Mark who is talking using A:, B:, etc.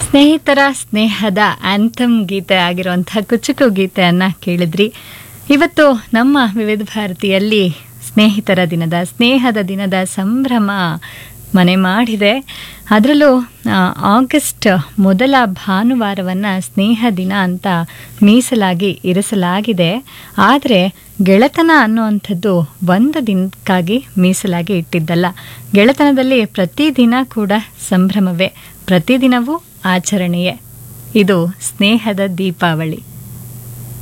A: ಸ್ನೇಹಿತರ ಸ್ನೇಹದ ಆಂಥಮ್ ಗೀತೆ ಆಗಿರುವಂಥ ಕುಚುಕು ಗೀತೆಯನ್ನ ಕೇಳಿದ್ರಿ ಇವತ್ತು ನಮ್ಮ ವಿವಿಧ ಭಾರತಿಯಲ್ಲಿ ಸ್ನೇಹಿತರ ದಿನದ ಸ್ನೇಹದ ದಿನದ ಸಂಭ್ರಮ ಮನೆ ಮಾಡಿದೆ ಅದರಲ್ಲೂ ಆ, ಆಗಸ್ಟ್ ಮೊದಲ ಭಾನುವಾರವನ್ನು ಸ್ನೇಹ ದಿನ ಅಂತ ಮೀಸಲಾಗಿ ಇರಿಸಲಾಗಿದೆ ಆದರೆ ಗೆಳೆತನ ಅನ್ನುವಂಥದ್ದು ಒಂದು ದಿನಕ್ಕಾಗಿ ಮೀಸಲಾಗಿ ಇಟ್ಟಿದ್ದಲ್ಲ ಗೆಳೆತನದಲ್ಲಿ ಪ್ರತಿದಿನ ಕೂಡ ಸಂಭ್ರಮವೇ ಪ್ರತಿದಿನವೂ ಆಚರಣೆಯೇ ಇದು ಸ್ನೇಹದ ದೀಪಾವಳಿ